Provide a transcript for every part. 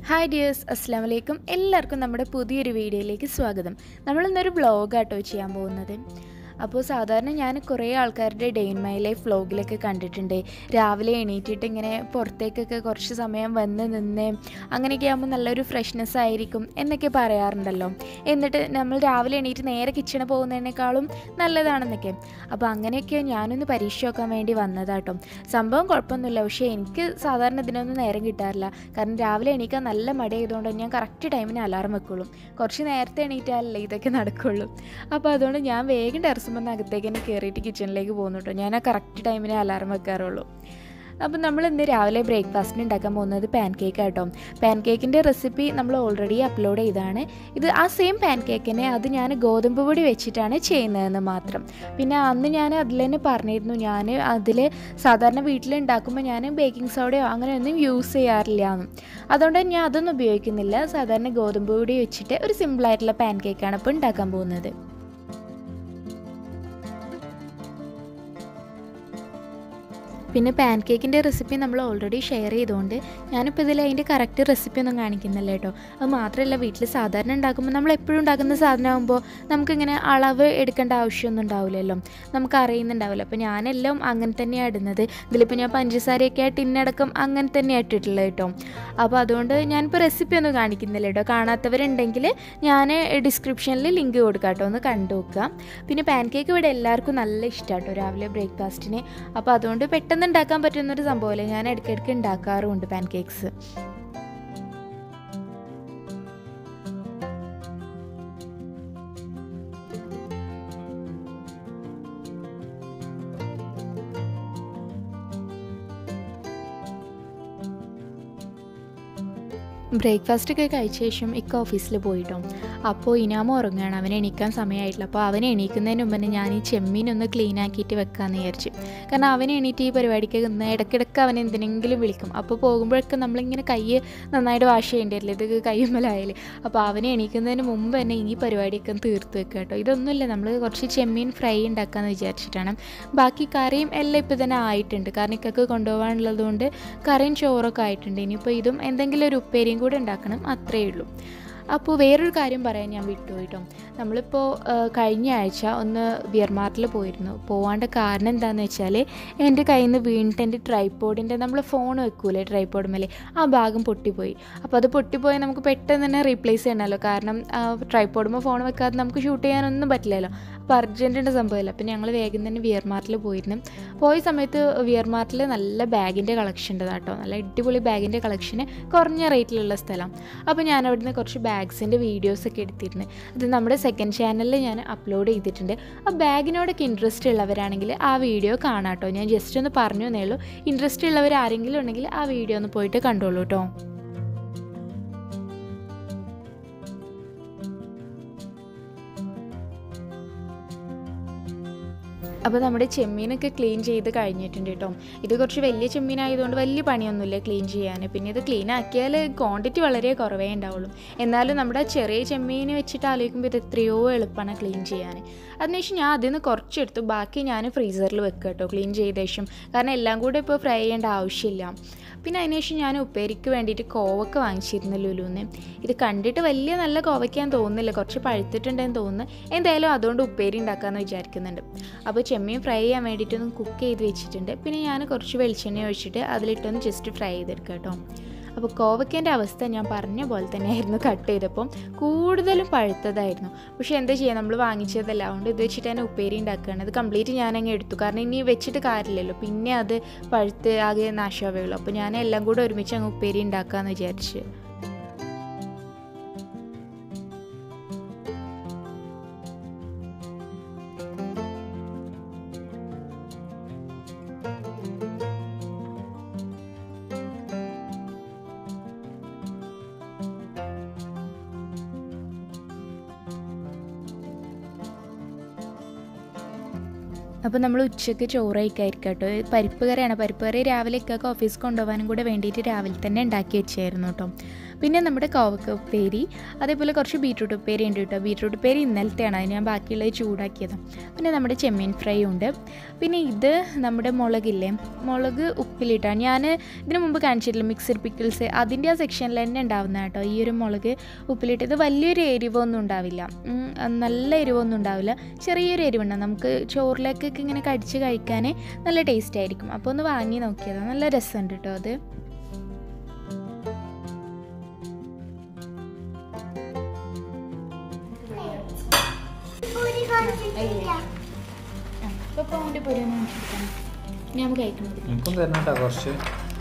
Hi dears അസ്സാം വലൈക്കും എല്ലാവർക്കും നമ്മുടെ പുതിയൊരു വീഡിയോയിലേക്ക് സ്വാഗതം നമ്മളിന്നൊരു വ്ളോഗാട്ടോ ചെയ്യാൻ പോകുന്നത് അപ്പോൾ സാധാരണ ഞാൻ കുറേ ആൾക്കാരുടെ ഡേ ഇൻ മൈ ലൈഫ് വ്ളോഗിലൊക്കെ കണ്ടിട്ടുണ്ട് രാവിലെ എണീറ്റിട്ട് ഇങ്ങനെ പുറത്തേക്കൊക്കെ കുറച്ച് സമയം വന്ന് നിന്ന് അങ്ങനെയൊക്കെ ആകുമ്പോൾ നല്ലൊരു ഫ്രഷ്നെസ് ആയിരിക്കും എന്നൊക്കെ പറയാറുണ്ടല്ലോ എന്നിട്ട് നമ്മൾ രാവിലെ എണീറ്റ് നേരെ കിച്ചണിൽ പോകുന്നതിനേക്കാളും നല്ലതാണെന്നൊക്കെ അപ്പോൾ അങ്ങനെയൊക്കെ ഞാനൊന്ന് പരീക്ഷ നോക്കാൻ വേണ്ടി വന്നതാട്ടോ സംഭവം കുഴപ്പമൊന്നുമില്ല പക്ഷേ എനിക്ക് സാധാരണ ഇതിനൊന്നും നേരം കിട്ടാറില്ല കാരണം രാവിലെ എണീക്കാൻ നല്ല മടിയായതുകൊണ്ട് ഞാൻ കറക്റ്റ് ടൈമിന് അലാറം വെക്കുള്ളൂ കുറച്ച് നേരത്തെ എണീറ്റാലല്ലേ ഇതൊക്കെ നടക്കുള്ളൂ അപ്പോൾ അതുകൊണ്ട് ഞാൻ വേഗം ടെറസുമ്പോൾ അകത്തേക്ക് തന്നെ കയറിയിട്ട് കിച്ചണിലേക്ക് പോകുന്നു കേട്ടോ ഞാൻ ആ കറക്റ്റ് ടൈമിന് അലാറം വെക്കാറുള്ളൂ അപ്പം നമ്മൾ ഇന്ന് രാവിലെ ബ്രേക്ക്ഫാസ്റ്റിന് ഉണ്ടാക്കാൻ പോകുന്നത് പാൻ കേക്ക് ആട്ടോ പാൻ കേക്കിൻ്റെ റെസിപ്പി നമ്മൾ ഓൾറെഡി അപ്ലോഡ് ചെയ്താണ് ഇത് ആ സെയിം പാൻ കേക്കിനെ അത് ഞാൻ ഗോതമ്പ് പൊടി വെച്ചിട്ടാണ് ചെയ്യുന്നതെന്ന് മാത്രം പിന്നെ അന്ന് ഞാൻ അതിൽ തന്നെ പറഞ്ഞിരുന്നു ഞാൻ അതിൽ സാധാരണ വീട്ടിൽ ഉണ്ടാക്കുമ്പോൾ ഞാൻ ബേക്കിംഗ് സോഡയോ അങ്ങനെയൊന്നും യൂസ് ചെയ്യാറില്ല എന്ന് അതുകൊണ്ട് ഞാൻ അതൊന്നും ഉപയോഗിക്കുന്നില്ല സാധാരണ ഗോതമ്പ് പൊടി വെച്ചിട്ട് ഒരു സിമ്പിളായിട്ടുള്ള പാൻ കേക്കാണ് ഇപ്പോൾ ഉണ്ടാക്കാൻ പോകുന്നത് പിന്നെ പാൻ കേക്കിൻ്റെ റെസിപ്പി നമ്മൾ ഓൾറെഡി ഷെയർ ചെയ്തുകൊണ്ട് ഞാനിപ്പോൾ ഇതിൽ അതിൻ്റെ കറക്റ്റ് റെസിപ്പി ഒന്നും കാണിക്കുന്നില്ല കേട്ടോ അത് മാത്രമല്ല വീട്ടിൽ സാധാരണ ഉണ്ടാക്കുമ്പോൾ നമ്മൾ എപ്പോഴും ഉണ്ടാക്കുന്ന സാധനമാകുമ്പോൾ നമുക്കിങ്ങനെ അളവ് എടുക്കേണ്ട ആവശ്യമൊന്നും ഉണ്ടാവില്ലല്ലോ നമുക്ക് അറിയുന്നുണ്ടാവില്ല അപ്പോൾ ഞാനെല്ലാം അങ്ങനെ തന്നെയാണ് ഇടുന്നത് ഇതിലിപ്പോൾ ഞാൻ പഞ്ചസാരയൊക്കെ ടിന്നടക്കം അങ്ങനെ തന്നെയാണ് ഇട്ടിട്ടുള്ളത് കേട്ടോ അപ്പോൾ അതുകൊണ്ട് ഞാനിപ്പോൾ റെസിപ്പി ഒന്നും കാണിക്കുന്നില്ല കേട്ടോ കാണാത്തവരുണ്ടെങ്കിൽ ഞാൻ ഡിസ്ക്രിപ്ഷനിൽ ലിങ്ക് കൊടുക്കാം കേട്ടോ ഒന്ന് കണ്ടു നോക്കുക പിന്നെ പാൻ കേക്ക് ഇവിടെ എല്ലാവർക്കും നല്ല ഇഷ്ടമാണ് കേട്ടോ രാവിലെ ബ്രേക്ക്ഫാസ്റ്റിന് അപ്പോൾ അതുകൊണ്ട് പെട്ടെന്ന് ഉണ്ടാക്കാൻ പറ്റുന്നൊരു സംഭവമല്ലേ ഞാൻ ഇടയ്ക്കിടയ്ക്ക് ഉണ്ടാക്കാറുമുണ്ട് പാൻ കേക്ക്സ് ബ്രേക്ക്ഫാസ്റ്റ് ഒക്കെ കഴിച്ച ശേഷം ഇക്ക ഓഫീസിൽ പോയിട്ടോ അപ്പോൾ ഇനാമ ഉറങ്ങുകയാണ് അവൻ എണീക്കാൻ സമയമായിട്ടില്ല അപ്പോൾ അവൻ എണീക്കുന്നതിന് മുമ്പ് തന്നെ ഞാൻ ഈ ചെമ്മീനൊന്ന് ക്ലീൻ ആക്കിയിട്ട് വെക്കാമെന്ന് വിചാരിച്ചു കാരണം അവൻ എണീറ്റ് ഈ പരിപാടിക്ക് നിന്ന് ഇടയ്ക്കിടയ്ക്ക് അവൻ എന്തിനെങ്കിലും വിളിക്കും അപ്പോൾ പോകുമ്പോഴൊക്കെ നമ്മളിങ്ങനെ കൈ നന്നായിട്ട് വാഷ് ചെയ്യേണ്ടി വരില്ല ഇത് കയ്യുമ്മലായാലും അപ്പോൾ അവൻ എണീക്കുന്നതിന് മുമ്പ് തന്നെ ഈ പരിപാടിയൊക്കെ തീർത്ത് വെക്കുക കേട്ടോ ഇതൊന്നുമില്ല നമ്മൾ കുറച്ച് ചെമ്മീൻ ഫ്രൈ ഉണ്ടാക്കാമെന്ന് വിചാരിച്ചിട്ടാണ് ബാക്കി കറിയും എല്ലാം ഇപ്പോൾ തന്നെ ആയിട്ടുണ്ട് കാരണം ഇക്കൊക്കെ കൊണ്ടുപോകാനുള്ളത് കൊണ്ട് കറിയും ചോറൊക്കെ ആയിട്ടുണ്ട് ഇനിയിപ്പോൾ ഇതും എന്തെങ്കിലും ഒരു ഉപ്പേരിയും കൂടെ ഉണ്ടാക്കണം അത്രയേ ഉള്ളൂ അപ്പോൾ വേറൊരു കാര്യം പറയാൻ ഞാൻ വിട്ടുപോയിട്ടോ നമ്മളിപ്പോൾ കഴിഞ്ഞ ആഴ്ച ഒന്ന് ബിയർമാർട്ടിൽ പോയിരുന്നു പോവാണ്ട കാരണം എന്താണെന്ന് വെച്ചാൽ എൻ്റെ കയ്യിൽ നിന്ന് വീണിട്ട് എൻ്റെ ട്രൈപ്പോഡിൻ്റെ നമ്മൾ ഫോൺ വെക്കൂലേ ട്രൈപ്പോഡ് മേലെ ആ ഭാഗം പൊട്ടിപ്പോയി അപ്പോൾ അത് പൊട്ടിപ്പോയി നമുക്ക് പെട്ടെന്ന് തന്നെ റീപ്ലേസ് ചെയ്യണമല്ലോ കാരണം ട്രൈപ്പോഡുമ്പോൾ ഫോൺ വെക്കാതെ നമുക്ക് ഷൂട്ട് ചെയ്യാനൊന്നും പറ്റില്ലല്ലോ അപ്പോൾ അർജൻറ്റിൻ്റെ സംഭവമില്ല അപ്പോൾ ഞങ്ങൾ വേഗം തന്നെ വിയർമാർട്ടിൽ പോയിരുന്നു പോയ സമയത്ത് വിയർമാർട്ടിൽ നല്ല ബാഗിൻ്റെ കളക്ഷൻ ഉണ്ട് കേട്ടോ നല്ല അടിപൊളി ബാഗിൻ്റെ കളക്ഷന് കുറഞ്ഞ റേറ്റിലുള്ള സ്ഥലം അപ്പോൾ ഞാൻ അവിടുന്ന് കുറച്ച് ബാഗ്സിൻ്റെ വീഡിയോസൊക്കെ എടുത്തിരുന്നു അത് നമ്മുടെ സെക്കൻഡ് ചാനലിൽ ഞാൻ അപ്ലോഡ് ചെയ്തിട്ടുണ്ട് ആ ബാഗിനോടൊക്കെ ഇൻട്രസ്റ്റ് ഉള്ളവരാണെങ്കിൽ ആ വീഡിയോ കാണാം കേട്ടോ ഞാൻ ജസ്റ്റ് ഒന്ന് പറഞ്ഞു എന്നേ ഉള്ളൂ ഇൻട്രസ്റ്റ് ഉള്ളവർ ആരെങ്കിലും ഉണ്ടെങ്കിൽ ആ വീഡിയോ ഒന്ന് പോയിട്ട് കണ്ടോളൂ കേട്ടോ അപ്പോൾ നമ്മുടെ ചെമ്മീനൊക്കെ ക്ലീൻ ചെയ്ത് കഴിഞ്ഞിട്ടുണ്ട് കേട്ടോ ഇത് കുറച്ച് വലിയ ചെമ്മീനായതുകൊണ്ട് വലിയ പണിയൊന്നുമില്ല ക്ലീൻ ചെയ്യാൻ പിന്നെ ഇത് ക്ലീൻ ആക്കിയാൽ ക്വാണ്ടിറ്റി വളരെ കുറവേ ഉണ്ടാവുള്ളൂ എന്നാലും നമ്മുടെ ചെറിയ ചെമ്മീൻ വെച്ചിട്ട് ആലോചിക്കുമ്പോൾ ഇത് എത്രയോ എളുപ്പമാണ് ക്ലീൻ ചെയ്യാൻ അതിനുശേഷം ഞാൻ അതിൽ നിന്ന് കുറച്ചെടുത്തു ബാക്കി ഞാൻ ഫ്രീസറിൽ വെക്കുക കേട്ടോ ക്ലീൻ ചെയ്ത ശേഷം കാരണം എല്ലാം കൂടെ ഇപ്പോൾ ഫ്രൈ ചെയ്യേണ്ട ആവശ്യമില്ല പിന്നെ അതിനുശേഷം ഞാൻ ഉപ്പേരിക്ക് വേണ്ടിയിട്ട് കോവക്ക വാങ്ങിച്ചിരുന്നു ലുലുന്ന് ഇത് കണ്ടിട്ട് വലിയ നല്ല കോവയ്ക്കാൻ തോന്നുന്നില്ല കുറച്ച് പഴുത്തിട്ടുണ്ടെന്ന് തോന്നുന്നു എന്തായാലും അതുകൊണ്ട് ഉപ്പേരി ഉണ്ടാക്കാമെന്ന് വിചാരിക്കുന്നുണ്ട് അപ്പോൾ ചെമ്മീൻ ഫ്രൈ ചെയ്യാൻ വേണ്ടിയിട്ടൊന്ന് കുക്ക് ചെയ്ത് വെച്ചിട്ടുണ്ട് പിന്നെ ഞാൻ കുറച്ച് വെളിച്ചെണ്ണ ഒഴിച്ചിട്ട് അതിലിട്ടൊന്ന് ജസ്റ്റ് ഫ്രൈ ചെയ്തെടുക്കുക കേട്ടോ അപ്പോൾ കോവക്കേൻ്റെ അവസ്ഥ ഞാൻ പറഞ്ഞ പോലെ തന്നെയായിരുന്നു കട്ട് ചെയ്തപ്പം കൂടുതലും പഴുത്തതായിരുന്നു പക്ഷേ എന്താ ചെയ്യുക നമ്മൾ വാങ്ങിച്ചതല്ല അതുകൊണ്ട് ഇത് വെച്ചിട്ട് തന്നെ ഉപ്പേരി ഉണ്ടാക്കുകയാണ് അത് കംപ്ലീറ്റ് ഞാൻ അങ്ങ് എടുത്തു കാരണം ഇനി വെച്ചിട്ട് കാര്യമില്ലല്ലോ പിന്നെ അത് പഴുത്ത് ആകെ നാശമാവേ ഉള്ളൂ അപ്പോൾ ഞാൻ എല്ലാം കൂടെ ഒരുമിച്ച് അങ്ങ് ഉപ്പേരി ഉണ്ടാക്കാമെന്ന് വിചാരിച്ചു അപ്പോൾ നമ്മൾ ഉച്ചയ്ക്ക് ചോറ് കഴിക്കായിരിക്കും കേട്ടോ പരിപ്പ് കറിയാണ് പരിപ്പ് കറി രാവിലെ ഇക്കൊക്കെ ഓഫീസ് കൊണ്ടുപോകാനും കൂടെ വേണ്ടിയിട്ട് രാവിലെ തന്നെ ഉണ്ടാക്കി വെച്ചായിരുന്നു കേട്ടോ പിന്നെ നമ്മുടെ കോവക്ക ഉപ്പേരി അതേപോലെ കുറച്ച് ബീട്രൂട്ട് ഉപ്പേരി ഉണ്ട് കേട്ടോ ബീട്രൂട്ട് ഉപ്പേരി ഇന്നലത്തെയാണ് അത് ഞാൻ ബാക്കിയുള്ളത് ചൂടാക്കിയത് പിന്നെ നമ്മുടെ ചെമ്മീൻ ഫ്രൈ ഉണ്ട് പിന്നെ ഇത് നമ്മുടെ മുളകില്ലേ മുളക് ഉപ്പിലിട്ടാണ് ഞാൻ ഇതിനു മുമ്പ് കാണിച്ചിട്ടില്ല മിക്സഡ് പിക്കിൾസ് അതിൻ്റെ ആ സെക്ഷനിൽ തന്നെ ഉണ്ടാവുന്ന കേട്ടോ ഈ ഒരു മുളക് ഉപ്പിലിട്ട് ഇത് വലിയൊരു എരിവൊന്നും ഉണ്ടാവില്ല ഉം, നല്ല എരിവൊന്നും ഉണ്ടാവില്ല ചെറിയൊരു എരിവുണ്ടാവും നമുക്ക് ചോറിലേക്കൊക്കെ ഇങ്ങനെ കടിച്ച് കഴിക്കാൻ നല്ല ടേസ്റ്റ് ആയിരിക്കും അപ്പോൾ ഒന്ന് വാങ്ങി നോക്കിയതാണ് നല്ല രസമുണ്ട് കേട്ടോ അത് പൂരി കാണിച്ചിട്ടില്ല അപ്പോൾ അവൻ്റെ പൊരി ഒന്ന് കാണിച്ചിരിക്കണം ഇനി നമുക്ക് കഴിക്കുന്നത് എനിക്കും തരണം കേട്ടോ കുറച്ച്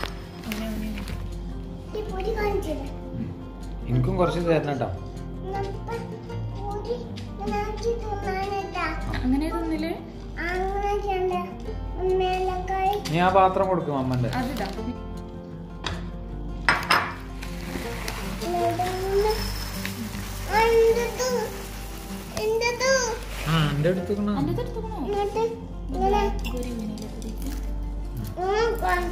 ഈ പൂരി കാണിച്ചില്ല എനിക്കും കുറച്ച് തരണം കേട്ടോ പൂരി നാക്കി തിന്നാനട്ടാ അങ്ങനെ തിന്നില് അങ്ങനെ ചെയ്യണ്ട മേലക്കായി നീ ആ പാത്രം കൊടുക്കും അമ്മൻ്റെ അതിതാ എന്തത് എന്തത് ആ എൻ്റെ അടുത്തേക്കണോ എൻ്റെ അടുത്തുക്കണോ എന്നിട്ട് ഇങ്ങനെ നോക്കാം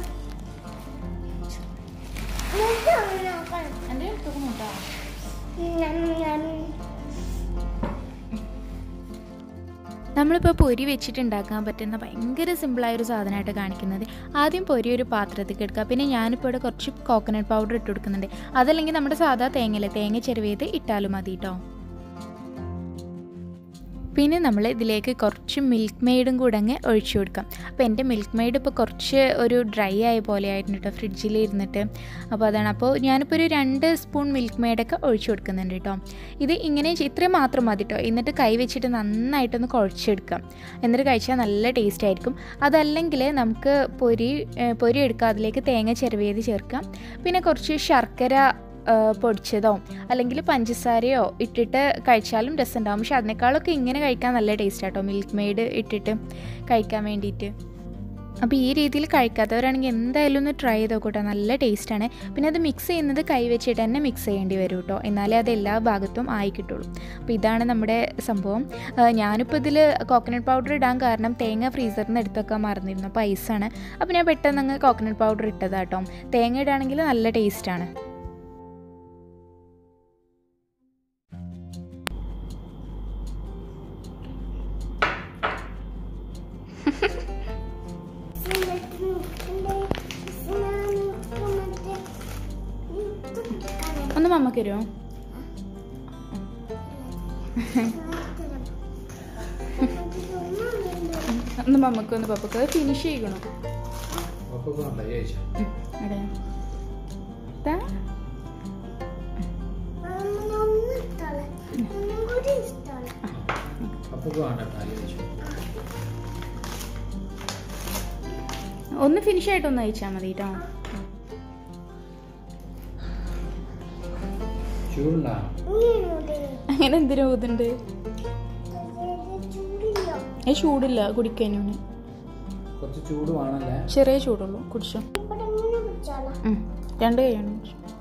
എന്നിട്ട് നോക്കാം എൻ്റെ അടുത്തുക്കണോ കേട്ടോ ഞം, ഞം. നമ്മളിപ്പോൾ പൊരി വെച്ചിട്ട് ഉണ്ടാക്കാൻ പറ്റുന്ന ഭയങ്കര സിമ്പിളായ ഒരു സാധനമായിട്ട് കാണിക്കുന്നത് ആദ്യം പൊരി ഒരു പാത്രത്തേക്ക് എടുക്കുക പിന്നെ ഞാനിപ്പോൾ ഇവിടെ കുറച്ച് കോക്കനട്ട് പൗഡർ ഇട്ട് കൊടുക്കുന്നുണ്ട് അതല്ലെങ്കിൽ നമ്മുടെ സാധാ തേങ്ങയില്ലേ തേങ്ങ ചെരുവേത് ഇട്ടാലും മതി കേട്ടോ പിന്നെ നമ്മൾ ഇതിലേക്ക് കുറച്ച് മിൽക്ക് മെയ്ഡും കൂടെ അങ്ങ് ഒഴിച്ചു കൊടുക്കാം അപ്പോൾ എൻ്റെ മിൽക്ക് മെയ്ഡ് ഇപ്പോൾ കുറച്ച് ഒരു ഡ്രൈ ആയ പോലെ ആയിരുന്നു കേട്ടോ ഫ്രിഡ്ജിൽ ഇരുന്നിട്ട് അപ്പോൾ അതാണ് അപ്പോൾ ഞാനിപ്പോൾ ഒരു രണ്ട് സ്പൂൺ മിൽക്ക് മെയ്ഡൊക്കെ ഒഴിച്ചു കൊടുക്കുന്നുണ്ട് കേട്ടോ ഇത് ഇങ്ങനെ ചെ- ഇത്രയും മാത്രം മതി കേട്ടോ എന്നിട്ട് കൈ വെച്ചിട്ട് നന്നായിട്ടൊന്ന് കുഴച്ചെടുക്കാം എന്നിട്ട് കഴിച്ചാൽ നല്ല ടേസ്റ്റ് ആയിരിക്കും അതല്ലെങ്കിൽ നമുക്ക് പൊരി ഏഹ് പൊരി എടുക്കാം അതിലേക്ക് തേങ്ങ ചെറുവേത് ചേർക്കാം പിന്നെ കുറച്ച് ശർക്കര ആ, പൊടിച്ചതോ അല്ലെങ്കിൽ പഞ്ചസാരയോ ഇട്ടിട്ട് കഴിച്ചാലും രസമുണ്ടാവും പക്ഷെ അതിനേക്കാളൊക്കെ ഇങ്ങനെ കഴിക്കാൻ നല്ല ടേസ്റ്റ് ആട്ടോ മിൽക്ക് മെയ്ഡ് ഇട്ടിട്ട് കഴിക്കാൻ വേണ്ടിയിട്ട് അപ്പോൾ ഈ രീതിയിൽ കഴിക്കാത്തവരാണെങ്കിൽ എന്തായാലും ഒന്ന് ട്രൈ ചെയ്ത് നോക്കൂട്ടോ നല്ല ടേസ്റ്റാണ് പിന്നെ അത് മിക്സ് ചെയ്യുന്നത് കൈ വെച്ചിട്ട് തന്നെ മിക്സ് ചെയ്യേണ്ടി വരും കേട്ടോ എന്നാലേ അത് എല്ലാ ഭാഗത്തും ആയി കിട്ടുള്ളൂ അപ്പോൾ ഇതാണ് നമ്മുടെ സംഭവം ആ, ഞാനിപ്പോൾ ഇതിൽ കോക്കനട്ട് പൗഡർ ഇടാൻ കാരണം തേങ്ങ ഫ്രീസറിൽ നിന്ന് എടുത്ത് വെക്കാൻ മറന്നിരുന്നു അപ്പോൾ ഐസാണ് അപ്പോൾ ഞാൻ പെട്ടെന്ന് അങ്ങ് കോക്കനട്ട് പൗഡർ ഇട്ടതാട്ടോ തേങ്ങ ഇടുകയാണെങ്കിൽ നല്ല ടേസ്റ്റാണ് ഒന്ന് മമ്മക്ക് വരുമോ ഒന്ന് മമ്മക്ക് ഒന്ന് പപ്പക്ക് അത് ഫിനിഷ് ചെയ്യണം അപ്പോൾ വേണ്ട ചോദിച്ചാ അതെ ദാ. അപ്പോൾ വേണ്ട കേട്ടോ ചോദിച്ചു ഒന്ന് ഫിനിഷ് ആയിട്ട് ഒന്ന് അയച്ചാൽ മതി കേട്ടോ ചൂടുണ്ടാ അങ്ങനെ എന്തിനാ ഊതുണ്ട് ഏ ചൂടില്ല കുടിക്കാനും കുറച്ച് ചൂട് വേണമല്ലേ ചെറിയ ചൂടുള്ളൂ കുടിച്ചോ ഉം. രണ്ട് കൈയാണ്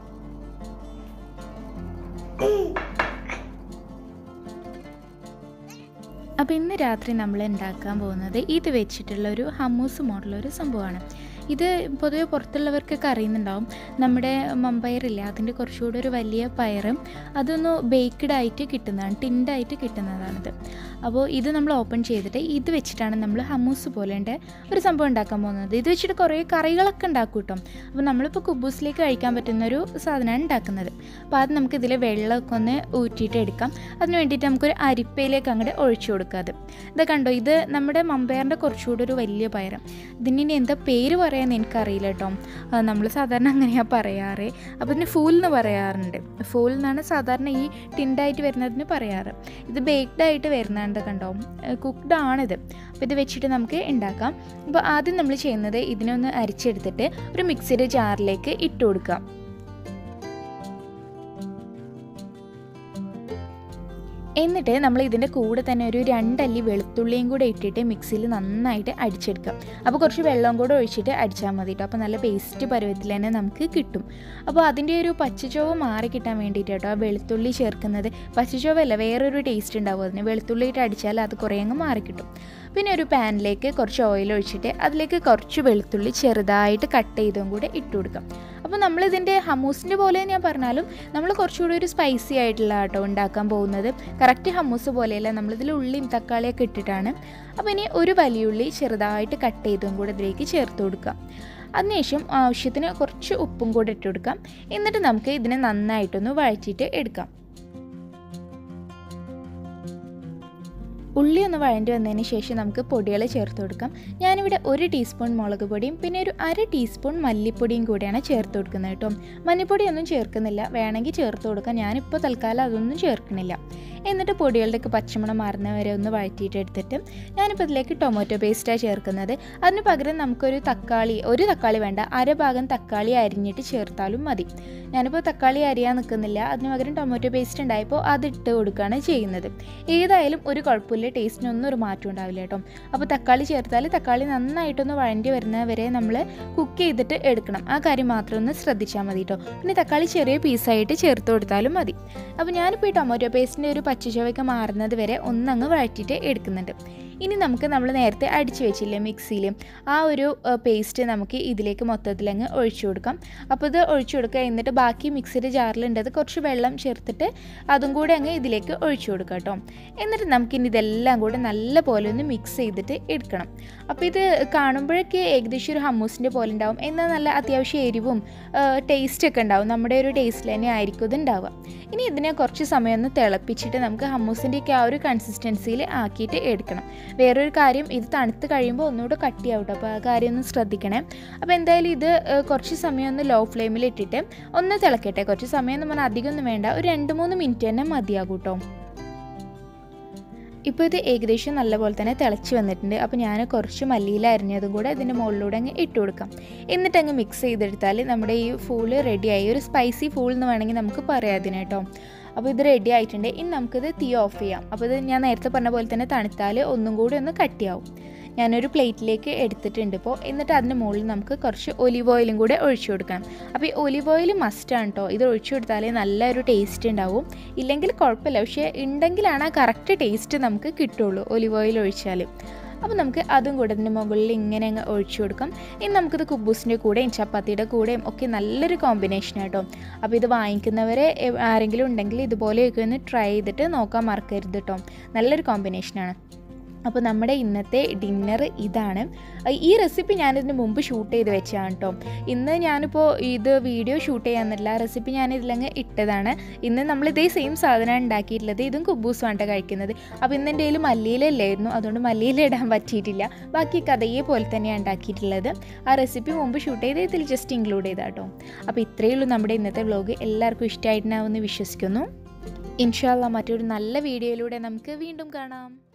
അപ്പോൾ ഇന്ന് രാത്രി നമ്മൾ ഉണ്ടാക്കാൻ പോകുന്നത് ഇത് വെച്ചിട്ടുള്ള ഒരു ഹമ്മൂസ് മോഡലൊരു സംഭവമാണ് ഇത് പൊതുവെ പുറത്തുള്ളവർക്കൊക്കെ അറിയുന്നുണ്ടാവും നമ്മുടെ മമ്പയറില്ലേ അതിൻ്റെ കുറച്ചുകൂടെ ഒരു വലിയ പയറും അതൊന്ന് ബേക്ക്ഡ് ആയിട്ട് കിട്ടുന്നതാണ് ടിൻഡായിട്ട് കിട്ടുന്നതാണിത് അപ്പോൾ ഇത് നമ്മൾ ഓപ്പൺ ചെയ്തിട്ട് ഇത് വെച്ചിട്ടാണ് നമ്മൾ ഹമ്മൂസ് പോലേണ്ട ഒരു സംഭവം ഉണ്ടാക്കാൻ പോകുന്നത് ഇത് വെച്ചിട്ട് കുറേ കറികളൊക്കെ ഉണ്ടാക്കും കേട്ടോ അപ്പോൾ നമ്മളിപ്പോൾ കുബൂസിലേക്ക് കഴിക്കാൻ പറ്റുന്ന ഒരു സാധനമാണ് ഉണ്ടാക്കുന്നത് അപ്പോൾ ആദ്യം നമുക്ക് ഇതിൽ വെള്ളമൊക്കെ ഒന്ന് ഊറ്റിയിട്ട് എടുക്കാം അതിന് വേണ്ടിയിട്ട് നമുക്കൊരു അരിപ്പയിലേക്ക് അങ്ങോട്ട് ഒഴിച്ചു കൊടുക്കാം അത് ഇത് കണ്ടോ ഇത് നമ്മുടെ മമ്പയറിൻ്റെ കുറച്ചുകൂടെ ഒരു വലിയ പയരം ഇതിന് ഇനി എന്താ പേര് പറയാമെന്ന് എനിക്കറിയില്ല കേട്ടോ നമ്മൾ സാധാരണ അങ്ങനെയാണ് പറയാറ് അപ്പോൾ ഇതിന് ഫൂൽ എന്ന് പറയാറുണ്ട് ഫൂൽ എന്നാണ് സാധാരണ ഈ ടിൻഡായിട്ട് വരുന്നതിന് പറയാറ് ഇത് ബേക്ക്ഡ് ആയിട്ട് വരുന്നുണ്ട് കണ്ടോ കുക്ക്ഡ് ആണിത് അപ്പോൾ ഇത് വെച്ചിട്ട് നമുക്ക് ഉണ്ടാക്കാം അപ്പോൾ ആദ്യം നമ്മൾ ചെയ്യുന്നത് ഇതിനൊന്ന് അരിച്ചെടുത്തിട്ട് ഒരു മിക്സിയുടെ ജാറിലേക്ക് ഇട്ട് കൊടുക്കാം എന്നിട്ട് നമ്മൾ ഇതിൻ്റെ കൂടെ തന്നെ ഒരു രണ്ടല്ലി വെളുത്തുള്ളിയും കൂടെ ഇട്ടിട്ട് മിക്സിയിൽ നന്നായിട്ട് അടിച്ചെടുക്കാം അപ്പോൾ കുറച്ച് വെള്ളം കൂടെ ഒഴിച്ചിട്ട് അടിച്ചാൽ മതി കേട്ടോ അപ്പോൾ നല്ല പേസ്റ്റ് പരുവത്തിൽ തന്നെ നമുക്ക് കിട്ടും അപ്പോൾ അതിൻ്റെ ഒരു പച്ചച്ചോവ് മാറി കിട്ടാൻ വേണ്ടിയിട്ട് കേട്ടോ ആ വെളുത്തുള്ളി ചേർക്കുന്നത് പച്ചച്ചോവല്ല വേറൊരു ടേസ്റ്റ് ഉണ്ടാവും അതിന് വെളുത്തുള്ളി ഇട്ട് അടിച്ചാൽ അത് കുറേ അങ്ങ് മാറി കിട്ടും പിന്നെ ഒരു പാനിലേക്ക് കുറച്ച് ഓയിൽ ഒഴിച്ചിട്ട് അതിലേക്ക് കുറച്ച് വെളുത്തുള്ളി ചെറുതായിട്ട് കട്ട് ചെയ്തും കൂടെ ഇട്ട് കൊടുക്കാം അപ്പോൾ നമ്മളിതിൻ്റെ ഹമ്മൂസിൻ്റെ പോലെ ഞാൻ പറഞ്ഞാലും നമ്മൾ കുറച്ചുകൂടി ഒരു സ്പൈസി ആയിട്ടുള്ള കേട്ടോ ഉണ്ടാക്കാൻ പോകുന്നത് കറക്റ്റ് ഹമ്മൂസ് പോലെയല്ല നമ്മളിതിൽ ഉള്ളിയും തക്കാളിയൊക്കെ ഇട്ടിട്ടാണ് അപ്പോൾ ഇനി ഒരു വലിയ ഉള്ളി ചെറുതായിട്ട് കട്ട് ചെയ്തും കൂടെ ഇതിലേക്ക് ചേർത്ത് കൊടുക്കാം അതിനുശേഷം ആവശ്യത്തിന് കുറച്ച് ഉപ്പും കൂടെ ഇട്ട് കൊടുക്കാം എന്നിട്ട് നമുക്ക് ഇതിനെ നന്നായിട്ടൊന്ന് വഴറ്റിയിട്ട് എടുക്കാം ഉള്ളി ഒന്ന് വഴണ്ടി വന്നതിന് ശേഷം നമുക്ക് പൊടികൾ ചേർത്ത് കൊടുക്കാം ഞാനിവിടെ ഒരു ടീസ്പൂൺ മുളക് പൊടിയും പിന്നെ ഒരു അര ടീസ്പൂൺ മല്ലിപ്പൊടിയും കൂടിയാണ് ചേർത്ത് കൊടുക്കുന്നത് കേട്ടോ മല്ലിപ്പൊടിയൊന്നും ചേർക്കുന്നില്ല വേണമെങ്കിൽ ചേർത്ത് കൊടുക്കാം ഞാനിപ്പോൾ തൽക്കാലം അതൊന്നും ചേർക്കണില്ല എന്നിട്ട് പൊടികളുടെയൊക്കെ പച്ചമണം മാറുന്ന വരെ ഒന്ന് വഴറ്റിയിട്ട് എടുത്തിട്ട് ഞാനിപ്പോൾ ഇതിലേക്ക് ടൊമാറ്റോ പേസ്റ്റാണ് ചേർക്കുന്നത് അതിന് പകരം നമുക്കൊരു തക്കാളി ഒരു തക്കാളി വേണ്ട അര ഭാഗം തക്കാളി അരിഞ്ഞിട്ട് ചേർത്താലും മതി ഞാനിപ്പോൾ തക്കാളി അരിയാൻ നിൽക്കുന്നില്ല അതിന് പകരം ടൊമാറ്റോ പേസ്റ്റ് ഉണ്ടായപ്പോൾ അത് ഇട്ട് കൊടുക്കുകയാണ് ചെയ്യുന്നത് ഏതായാലും ഒരു കുഴപ്പമില്ല ടേസ്റ്റിനൊന്നും ഒരു മാറ്റം ഉണ്ടാവില്ല കേട്ടോ അപ്പോൾ തക്കാളി ചേർത്താൽ തക്കാളി നന്നായിട്ടൊന്ന് വഴണ്ടി വരുന്നത് വരെ നമ്മൾ കുക്ക് ചെയ്തിട്ട് എടുക്കണം ആ കാര്യം മാത്രം ഒന്ന് ശ്രദ്ധിച്ചാൽ മതി കേട്ടോ പിന്നെ തക്കാളി ചെറിയ പീസായിട്ട് ചേർത്ത് കൊടുത്താലും മതി അപ്പോൾ ഞാനിപ്പോൾ ഈ ടൊമാറ്റോ പേസ്റ്റിൻ്റെ ഒരു പച്ചച്ചവയ്ക്ക് മാറുന്നത് വരെ ഒന്നങ്ങ് വഴറ്റിയിട്ട് എടുക്കുന്നുണ്ട് ഇനി നമുക്ക് നമ്മൾ നേരത്തെ അടിച്ചു വെച്ചില്ലേ മിക്സിയിൽ ആ ഒരു പേസ്റ്റ് നമുക്ക് ഇതിലേക്ക് മൊത്തത്തിലങ്ങ് ഒഴിച്ചു കൊടുക്കാം അപ്പോൾ ഇത് ഒഴിച്ചു കൊടുക്കുക എന്നിട്ട് ബാക്കി മിക്സിയുടെ ജാറിലുണ്ടത് കുറച്ച് വെള്ളം ചേർത്തിട്ട് അതും കൂടെ അങ്ങ് ഇതിലേക്ക് ഒഴിച്ചു കൊടുക്കുക കേട്ടോ എന്നിട്ട് നമുക്കിനി ഇതെല്ലാം കൂടെ നല്ല പോലെ ഒന്ന് മിക്സ് ചെയ്തിട്ട് എടുക്കണം അപ്പോൾ ഇത് കാണുമ്പോഴൊക്കെ ഏകദേശം ഒരു ഹമ്മൂസിൻ്റെ പോലെ ഉണ്ടാവും എന്നാൽ നല്ല അത്യാവശ്യം എരിവും ടേസ്റ്റൊക്കെ ഉണ്ടാവും നമ്മുടെ ഒരു ടേസ്റ്റിൽ തന്നെ ആയിരിക്കും ഇത് ഉണ്ടാവുക ഇനി ഇതിനെ കുറച്ച് സമയം ഒന്ന് തിളപ്പിച്ചിട്ട് നമുക്ക് ഹമ്മൂസിൻ്റെയൊക്കെ ആ ഒരു കൺസിസ്റ്റൻസിയിൽ ആക്കിയിട്ട് എടുക്കണം വേറൊരു കാര്യം ഇത് തണുത്ത് കഴിയുമ്പോൾ ഒന്നുകൂടെ കട്ടിയാവട്ടെ അപ്പോൾ ആ കാര്യം ഒന്ന് ശ്രദ്ധിക്കണേ അപ്പോൾ എന്തായാലും ഇത് ഏഹ്, കുറച്ച് സമയം ഒന്ന് ലോ ഫ്ലെയിമിൽ ഇട്ടിട്ട് ഒന്ന് തിളക്കട്ടെ കുറച്ച് സമയം എന്ന് പറഞ്ഞാൽ അധികമൊന്നും വേണ്ട ഒരു രണ്ട് മൂന്ന് മിനിറ്റ് തന്നെ മതിയാകും കേട്ടോ ഇപ്പോൾ ഇത് ഏകദേശം നല്ലപോലെ തന്നെ തിളച്ച് വന്നിട്ടുണ്ട് അപ്പോൾ ഞാൻ കുറച്ച് മല്ലിയില അരിഞ്ഞതും കൂടെ ഇതിൻ്റെ മുകളിലൂടെ അങ്ങ് ഇട്ട് കൊടുക്കാം എന്നിട്ട് അങ്ങ് മിക്സ് ചെയ്തെടുത്താൽ നമ്മുടെ ഈ ഫൂള് റെഡിയായി ഒരു സ്പൈസി ഫൂൾ എന്ന് വേണമെങ്കിൽ നമുക്ക് പറയാം അതിന് കേട്ടോ അപ്പോൾ ഇത് റെഡി ആയിട്ടുണ്ട് ഇനി നമുക്കിത് തീ ഓഫ് ചെയ്യാം അപ്പോൾ ഇത് ഞാൻ നേരത്തെ പറഞ്ഞ പോലെ തന്നെ തണുത്താൽ ഒന്നും കൂടി ഒന്ന് കട്ടിയാവും ഞാനൊരു പ്ലേറ്റിലേക്ക് എടുത്തിട്ടുണ്ട് ഇപ്പോൾ എന്നിട്ട് അതിൻ്റെ മുകളിൽ നമുക്ക് കുറച്ച് ഒലിവ് ഓയിലും കൂടെ ഒഴിച്ചു കൊടുക്കണം അപ്പോൾ ഈ ഒലിവ് ഓയിൽ മസ്റ്റാണ് കേട്ടോ ഇത് ഒഴിച്ചു കൊടുത്താലേ നല്ലൊരു ടേസ്റ്റ് ഉണ്ടാവും ഇല്ലെങ്കിൽ കുഴപ്പമില്ല പക്ഷേ ഉണ്ടെങ്കിലാണ് ആ കറക്റ്റ് ടേസ്റ്റ് നമുക്ക് കിട്ടുള്ളൂ ഒലിവ് ഓയിൽ ഒഴിച്ചാൽ അപ്പോൾ നമുക്ക് അതും കൂടെ ഇതിൻ്റെ മുകളിൽ ഇങ്ങനെ അങ്ങ് ഒഴിച്ചു കൊടുക്കാം ഇനി നമുക്കിത് കുബൂസിൻ്റെ കൂടെയും ചപ്പാത്തിയുടെ കൂടെയും ഒക്കെ നല്ലൊരു കോമ്പിനേഷൻ ആട്ടോ അപ്പോൾ ഇത് വാങ്ങിക്കുന്നവരെ എ- ആരെങ്കിലും ഉണ്ടെങ്കിൽ ഇതുപോലെയൊക്കെ ഒന്ന് ട്രൈ ചെയ്തിട്ട് നോക്കാൻ മറക്കരുത് കേട്ടോ നല്ലൊരു കോമ്പിനേഷനാണ് അപ്പോൾ നമ്മുടെ ഇന്നത്തെ ഡിന്നർ ഇതാണ് അഹ് ഈ റെസിപ്പി ഞാനിതിന് മുമ്പ് ഷൂട്ട് ചെയ്ത് വെച്ചതാണ് കേട്ടോ ഇന്ന് ഞാനിപ്പോൾ ഇത് വീഡിയോ ഷൂട്ട് ചെയ്യാമെന്നില്ല റെസിപ്പി ഞാൻ ഇതിലങ്ങ് ഇട്ടതാണ് ഇന്ന് നമ്മൾ ഇതേ സെയിം സാധനമാണ് ഉണ്ടാക്കിയിട്ടുള്ളത് ഇതും കുബൂസുമാണ് കഴിക്കുന്നത് അപ്പോൾ ഇന്ന് എൻ്റെ കയ്യിൽ മല്ലിയിലല്ലായിരുന്നു അതുകൊണ്ട് മല്ലിയില ഇടാൻ പറ്റിയിട്ടില്ല ബാക്കിയൊക്കെ അതേപോലെ തന്നെയാണ് ഉണ്ടാക്കിയിട്ടുള്ളത് ആ റെസിപ്പി മുമ്പ് ഷൂട്ട് ചെയ്ത് ഇതിൽ ജസ്റ്റ് ഇൻക്ലൂഡ് ചെയ്താൽ കേട്ടോ അപ്പോൾ ഇത്രയേ ഉള്ളൂ നമ്മുടെ ഇന്നത്തെ വ്ലോഗ് എല്ലാവർക്കും ഇഷ്ടമായിട്ടുണ്ടാവുമെന്ന് വിശ്വസിക്കുന്നു ഇൻഷാല്ല മറ്റൊരു നല്ല വീഡിയോയിലൂടെ നമുക്ക് വീണ്ടും കാണാം